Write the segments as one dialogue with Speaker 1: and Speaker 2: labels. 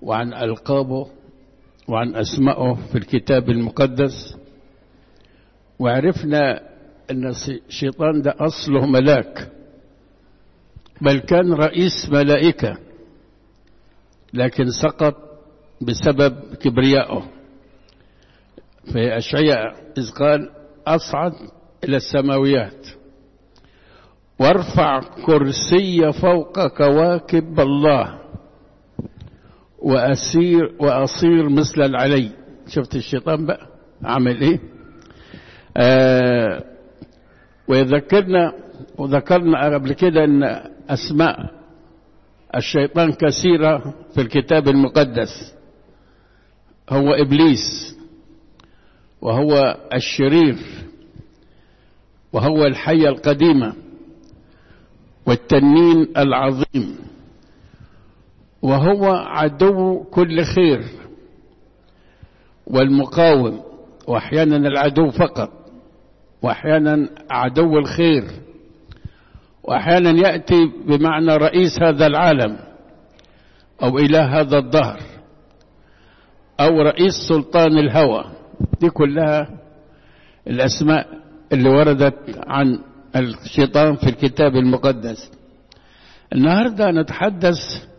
Speaker 1: وعن ألقابه وعن أسمائه في الكتاب المقدس وعرفنا أن الشيطان ده أصله ملاك بل كان رئيس ملائكة لكن سقط بسبب كبريائه في أشعياء إذ قال أصعد إلى السماويات وارفع كرسي فوق كواكب الله وأسير وأصير مثل العلي شفت الشيطان بقى عمل إيه آه ويذكرنا وذكرنا قبل كده أن أسماء الشيطان كثيرة في الكتاب المقدس هو إبليس وهو الشرير وهو الحية القديمة والتنين العظيم وهو عدو كل خير والمقاوم واحيانا العدو فقط واحيانا عدو الخير واحيانا ياتي بمعنى رئيس هذا العالم او اله هذا الدهر او رئيس سلطان الهوى دي كلها الاسماء اللي وردت عن الشيطان في الكتاب المقدس النهارده نتحدث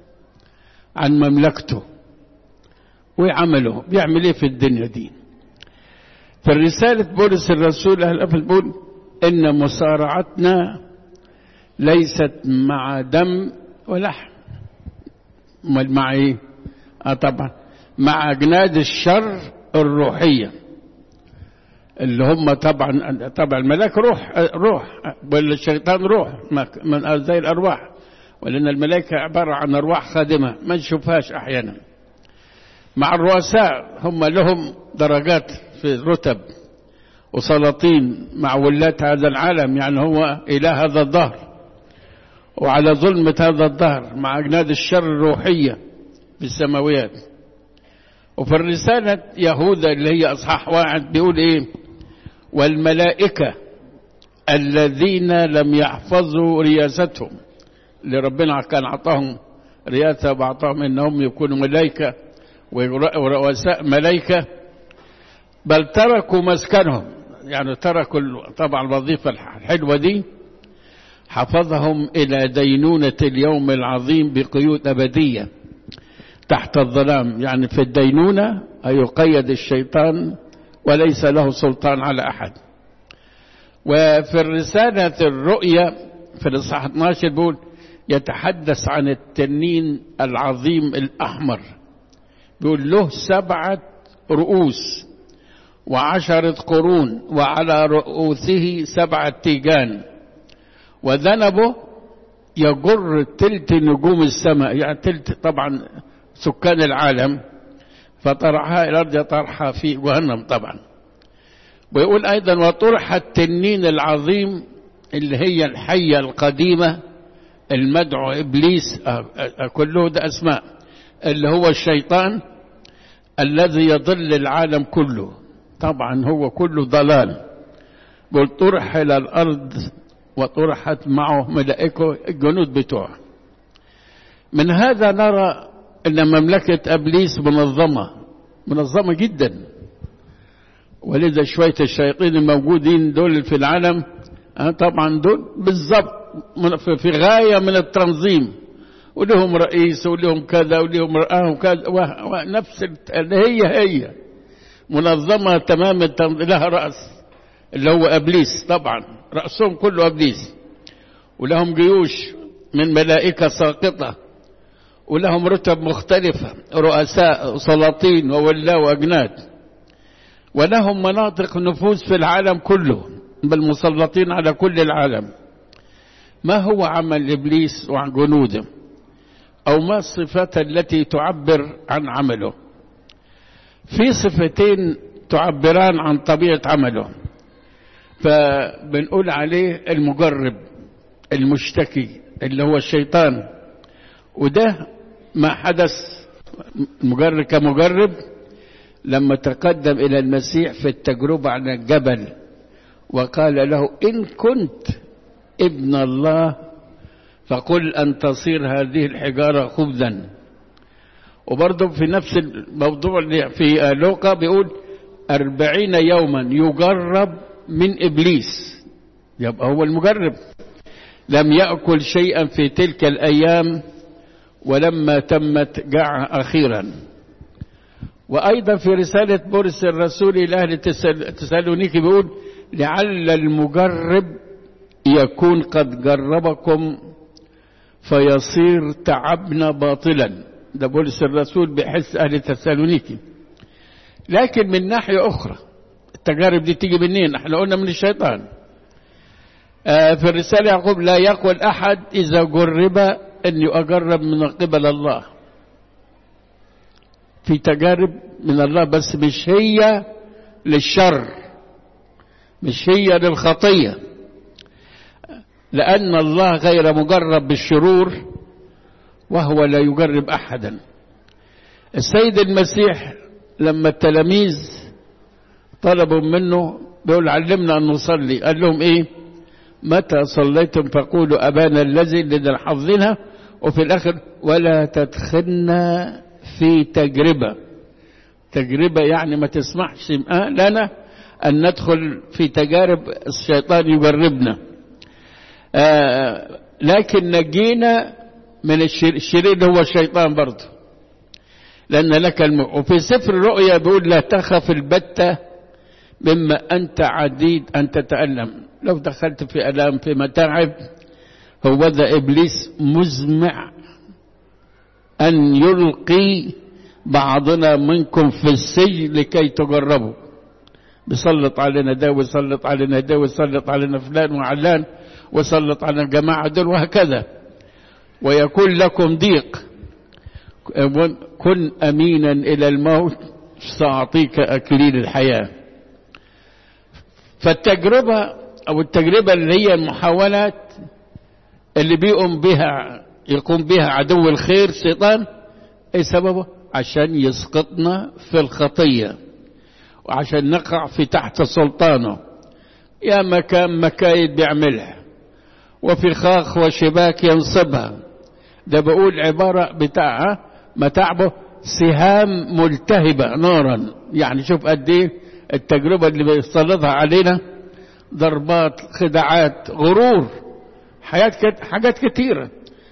Speaker 1: عن مملكته وعمله بيعمل ايه في الدنيا دي في رسالة بولس الرسول أهل أفل بول إن مصارعتنا ليست مع دم ولحم امال مع ايه؟ اه طبعا مع أجناد الشر الروحية اللي هم طبعا طبعا الملاك روح روح ولا الشيطان روح من زي الأرواح ولأن الملائكة عبارة عن أرواح خادمة ما نشوفهاش أحيانا مع الرؤساء هم لهم درجات في رتب وسلاطين مع ولاة هذا العالم يعني هو إله هذا الظهر وعلى ظلمة هذا الظهر مع أجناد الشر الروحية في السماويات وفي الرسالة يهوذا اللي هي أصحاح واحد بيقول إيه والملائكة الذين لم يحفظوا رياستهم اللي ربنا كان أعطاهم رياسة وأعطاهم إنهم يكونوا ملائكة ورؤساء ملائكة بل تركوا مسكنهم يعني تركوا طبعا الوظيفة الحلوة دي حفظهم إلى دينونة اليوم العظيم بقيود أبدية تحت الظلام يعني في الدينونة يقيد الشيطان وليس له سلطان على أحد وفي الرسالة الرؤية في الإصحاح 12 بيقول يتحدث عن التنين العظيم الأحمر بيقول له سبعة رؤوس وعشرة قرون وعلى رؤوسه سبعة تيجان وذنبه يجر تلت نجوم السماء يعني تلت طبعا سكان العالم فطرحها إلى الأرض طرحها في جهنم طبعا ويقول أيضا وطرح التنين العظيم اللي هي الحية القديمة المدعو إبليس كله ده أسماء اللي هو الشيطان الذي يضل العالم كله طبعا هو كله ضلال قل طرح إلى الأرض وطرحت معه ملائكه الجنود بتوعه من هذا نرى أن مملكة أبليس منظمة منظمة جدا ولذا شوية الشياطين الموجودين دول في العالم طبعا دول بالضبط في غاية من التنظيم ولهم رئيس ولهم كذا ولهم رئاه وكذا ونفس هي هي منظمة تمام لها رأس اللي هو أبليس طبعا رأسهم كله أبليس ولهم جيوش من ملائكة ساقطة ولهم رتب مختلفة رؤساء وسلاطين وولاة وأجناد ولهم مناطق نفوذ في العالم كله بل مسلطين على كل العالم ما هو عمل إبليس وعن جنوده أو ما الصفات التي تعبر عن عمله في صفتين تعبران عن طبيعة عمله فبنقول عليه المجرب المشتكي اللي هو الشيطان وده ما حدث مجرب كمجرب لما تقدم إلى المسيح في التجربة على الجبل وقال له إن كنت ابن الله فقل أن تصير هذه الحجارة خبزا وبرضه في نفس الموضوع اللي في لوقا بيقول أربعين يوما يجرب من إبليس يبقى هو المجرب لم يأكل شيئا في تلك الأيام ولما تمت جاع أخيرا وأيضا في رسالة بولس الرسول إلى أهل تسالونيكي بيقول لعل المجرب يكون قد جربكم فيصير تعبنا باطلا ده بولس الرسول بحس أهل تسالونيكي لكن من ناحية أخرى التجارب دي تيجي منين احنا قلنا من الشيطان آه في الرسالة يعقوب لا يقول أحد إذا جرب أني أجرب من قبل الله في تجارب من الله بس مش هي للشر مش هي للخطية لأن الله غير مجرب بالشرور وهو لا يجرب أحدا السيد المسيح لما التلاميذ طلبوا منه بيقول علمنا أن نصلي قال لهم إيه متى صليتم فقولوا أبانا الذي لنا حافظينها وفي الآخر ولا تدخلنا في تجربة تجربة يعني ما تسمحش لنا أن ندخل في تجارب الشيطان يجربنا آه لكن نجينا من الشرير اللي هو الشيطان برضه لأن لك الم... وفي سفر الرؤيا بيقول لا تخف البتة مما أنت عديد أن تتألم لو دخلت في ألام في متاعب هو ذا إبليس مزمع أن يلقي بعضنا منكم في السجن لكي تجربوا بيسلط علينا ده ويسلط علينا ده ويسلط علينا فلان وعلان ويسلط على الجماعة دول وهكذا ويكون لكم ضيق كن أمينا إلى الموت سأعطيك أكليل الحياة فالتجربة أو التجربة اللي هي المحاولات اللي بيقوم بها يقوم بها عدو الخير شيطان ايه سببه عشان يسقطنا في الخطية وعشان نقع في تحت سلطانه يا مكان مكايد بيعملها وفي خاخ وشباك ينصبها ده بقول عبارة بتاعها متاعبه سهام ملتهبة نارا يعني شوف قد ايه التجربة اللي بيسلطها علينا ضربات خداعات غرور حاجات حاجات كتيرة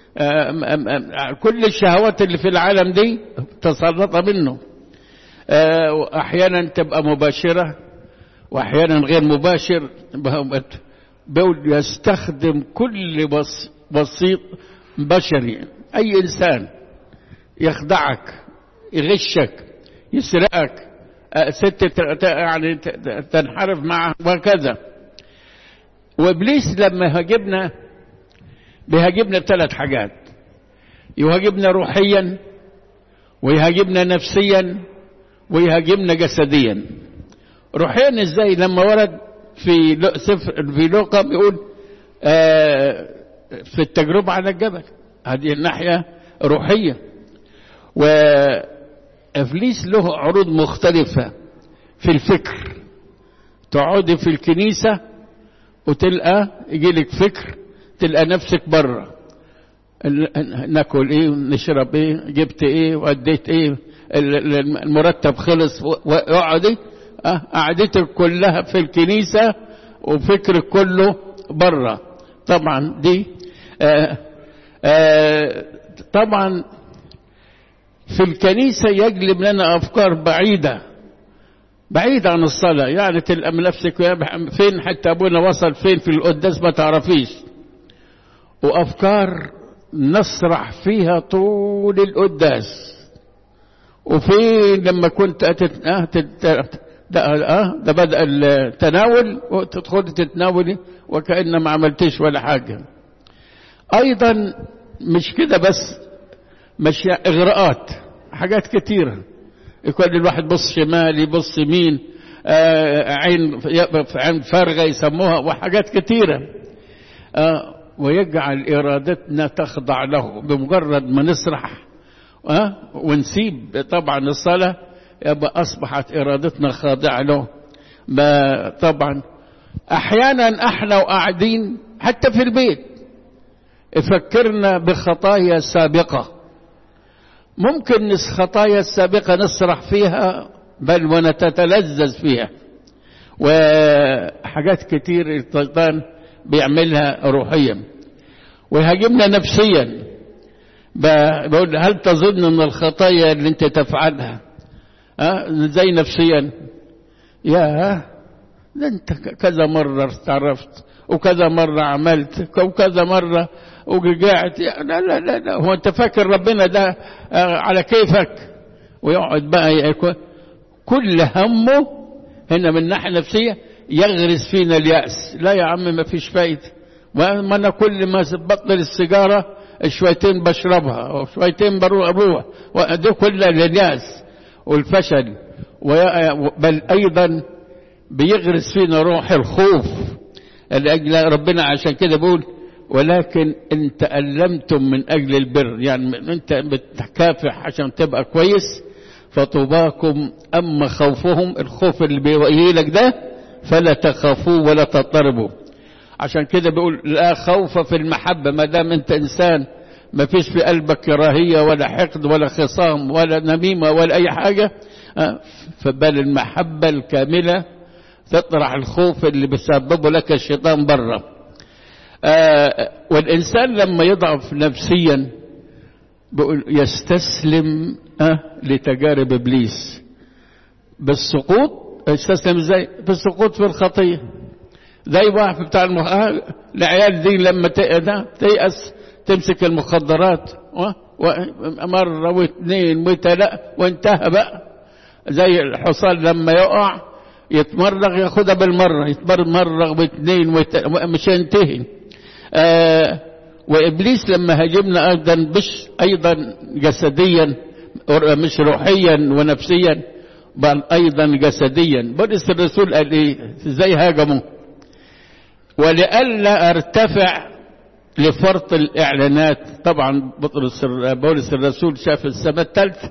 Speaker 1: كل الشهوات اللي في العالم دي تسلط منه احيانا تبقى مباشرة واحيانا غير مباشر بيقول يستخدم كل بسيط بشري اي انسان يخدعك يغشك يسرقك ست يعني تنحرف معه وكذا وابليس لما هاجمنا بيهاجمنا بثلاث حاجات يهاجمنا روحيا ويهاجمنا نفسيا ويهاجمنا جسديا روحيا ازاي لما ورد في سفر في لوقا بيقول آه في التجربة على الجبل هذه الناحية روحية وإبليس له عروض مختلفة في الفكر تقعدي في الكنيسة وتلقى يجيلك فكر تلقى نفسك بره ناكل ايه ونشرب ايه جبت ايه واديت ايه المرتب خلص واقعدي اه قعدتك كلها في الكنيسة وفكرك كله بره طبعا دي آه آه طبعا في الكنيسة يجلب لنا أفكار بعيدة بعيدة عن الصلاة يعني تلقى من نفسك فين حتى أبونا وصل فين في القداس ما تعرفيش وأفكار نسرح فيها طول القداس وفين لما كنت أتت... آه تت... ده, آه ده بدأ التناول وتدخل تتناولي وكأن ما عملتش ولا حاجة أيضا مش كده بس مش إغراءات حاجات كتيرة يكون الواحد بص شمال يبص يمين آه عين عين فارغة يسموها وحاجات كتيرة آه ويجعل إرادتنا تخضع له بمجرد ما نسرح آه ونسيب طبعا الصلاة يبقى أصبحت إرادتنا خاضعة له ما طبعا أحيانا احنا وقاعدين حتى في البيت فكرنا بخطايا سابقة ممكن خطايا السابقة نسرح فيها بل ونتتلذذ فيها وحاجات كتير الشيطان بيعملها روحيا ويهاجمنا نفسيا بقول هل تظن ان الخطايا اللي انت تفعلها أه زي نفسيا يا ده انت كذا مرة استعرفت وكذا مرة عملت وكذا مرة ورجعت لا لا لا, لا هو انت فاكر ربنا ده على كيفك ويقعد بقى كل همه هنا من ناحية نفسية يغرس فينا اليأس لا يا عم ما فيش فايدة ما انا كل ما بطل السيجارة شويتين بشربها وشويتين بروح وده كله لليأس والفشل بل أيضا بيغرس فينا روح الخوف لأجل ربنا عشان كده بيقول ولكن ان تألمتم من أجل البر يعني أنت بتكافح عشان تبقى كويس فطوباكم أما خوفهم الخوف اللي بيجيلك ده فلا تخافوا ولا تضطربوا عشان كده بيقول لا خوف في المحبة ما دام انت انسان ما فيش في قلبك كراهية ولا حقد ولا خصام ولا نميمة ولا اي حاجة فبل المحبة الكاملة تطرح الخوف اللي بيسببه لك الشيطان برا والإنسان لما يضعف نفسيا بيقول يستسلم لتجارب إبليس بالسقوط يستسلم ازاي بالسقوط في الخطيه زي واحد بتاع المخ... العيال دي لما تيأس تمسك المخدرات و... مرة واثنين وثلاثة وانتهى بقى زي الحصان لما يقع يتمرغ ياخدها بالمرة يتمرغ واثنين وت... مش ينتهي آه وإبليس لما هاجمنا أيضا مش أيضا جسديا مش روحيا ونفسيا بل أيضا جسديا بولس الرسول قال إيه إزاي هاجموا ولئلا ارتفع لفرط الاعلانات طبعا بطرس بولس الرسول شاف السماء الثالثه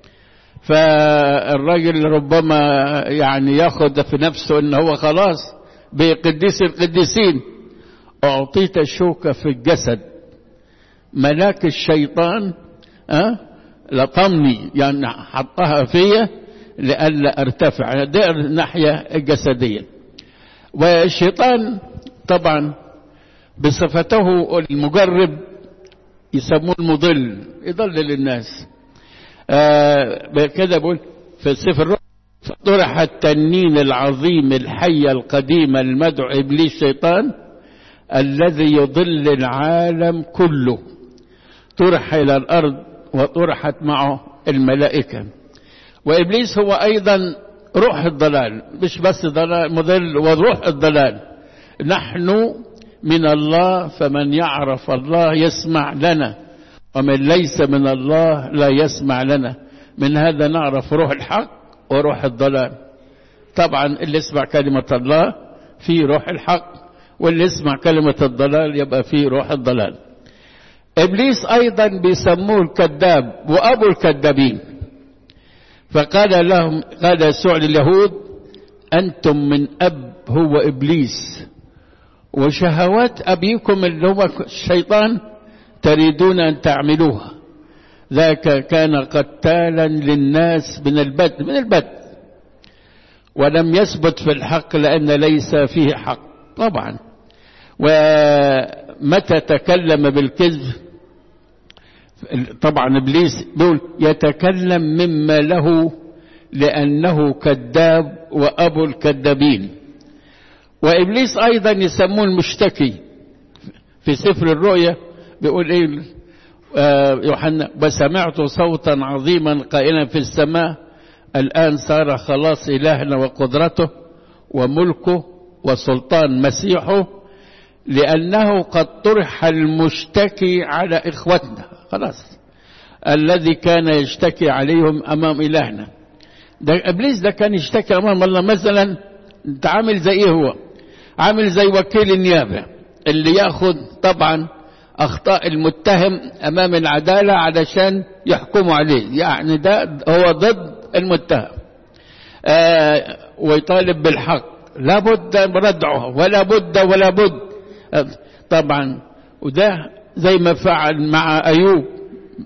Speaker 1: فالراجل ربما يعني ياخذ في نفسه ان هو خلاص بقديس القديسين اعطيت شوكه في الجسد ملاك الشيطان أه؟ لطمني يعني حطها فيا لئلا ارتفع ده الناحيه الجسديه والشيطان طبعا بصفته المجرب يسموه المضل يضلل الناس آه كده بقول في السفر فطرح التنين العظيم الحية القديمة المدعو إبليس شيطان الذي يضل العالم كله طرح إلى الأرض وطرحت معه الملائكة وإبليس هو أيضا روح الضلال مش بس ضلال مضل وروح الضلال نحن من الله فمن يعرف الله يسمع لنا ومن ليس من الله لا يسمع لنا من هذا نعرف روح الحق وروح الضلال طبعا اللي يسمع كلمة الله في روح الحق واللي يسمع كلمة الضلال يبقى في روح الضلال إبليس أيضا بيسموه الكذاب وأبو الكذابين فقال لهم قال يسوع لليهود أنتم من أب هو إبليس وشهوات أبيكم اللي هو الشيطان تريدون أن تعملوها ذاك كان قتالا للناس من البدء من البدء ولم يثبت في الحق لأن ليس فيه حق طبعا ومتى تكلم بالكذب طبعا ابليس بيقول يتكلم مما له لانه كذاب وابو الكذابين وابليس ايضا يسموه المشتكي في سفر الرؤيا بيقول ايه آه يوحنا وسمعت صوتا عظيما قائلا في السماء الان صار خلاص الهنا وقدرته وملكه وسلطان مسيحه لانه قد طرح المشتكي على اخوتنا خلاص الذي كان يشتكي عليهم امام الهنا ده ابليس ده كان يشتكي امام الله مثلا انت عامل زي ايه هو عامل زي وكيل النيابه اللي ياخذ طبعا اخطاء المتهم امام العداله علشان يحكموا عليه يعني ده هو ضد المتهم آه ويطالب بالحق لابد ردعه ولا بد ولا بد آه طبعا وده زي ما فعل مع ايوب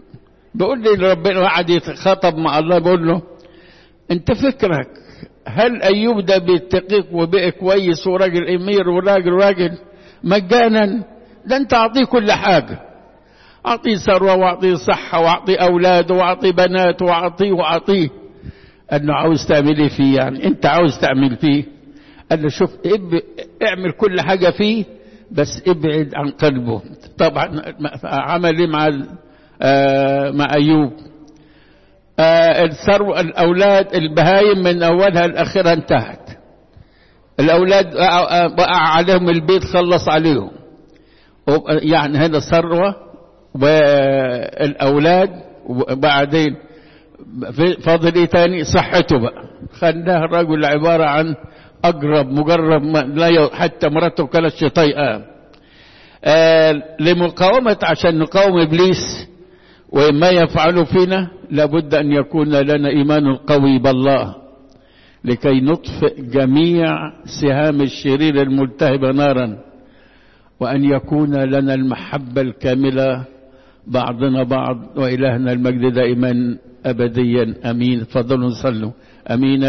Speaker 1: بيقول لي ربنا قعد يتخاطب مع الله بيقول له انت فكرك هل ايوب ده بيتقيك وبقى كويس وراجل امير وراجل راجل مجانا ده انت اعطيه كل حاجه اعطيه ثروه واعطيه صحه واعطيه اولاد واعطيه بنات واعطيه واعطيه انه عاوز تعمل ايه فيه يعني انت عاوز تعمل فيه قال له شوف اب اعمل كل حاجه فيه بس ابعد عن قلبه طبعا عمل ايه مع آه مع ايوب آه الثروه الاولاد البهايم من اولها لاخرها انتهت الاولاد وقع عليهم البيت خلص عليهم يعني هذا ثروه والاولاد وبعدين فاضل ايه تاني صحته بقى خلاه الرجل عباره عن اقرب مجرب لا حتى مراته كانت طايقاه آه لمقاومه عشان نقاوم ابليس وما يفعله فينا لابد ان يكون لنا ايمان قوي بالله لكي نطفئ جميع سهام الشرير الملتهبه نارا وان يكون لنا المحبه الكامله بعضنا بعض والهنا المجد دائما ابديا امين تفضلوا نصلوا امين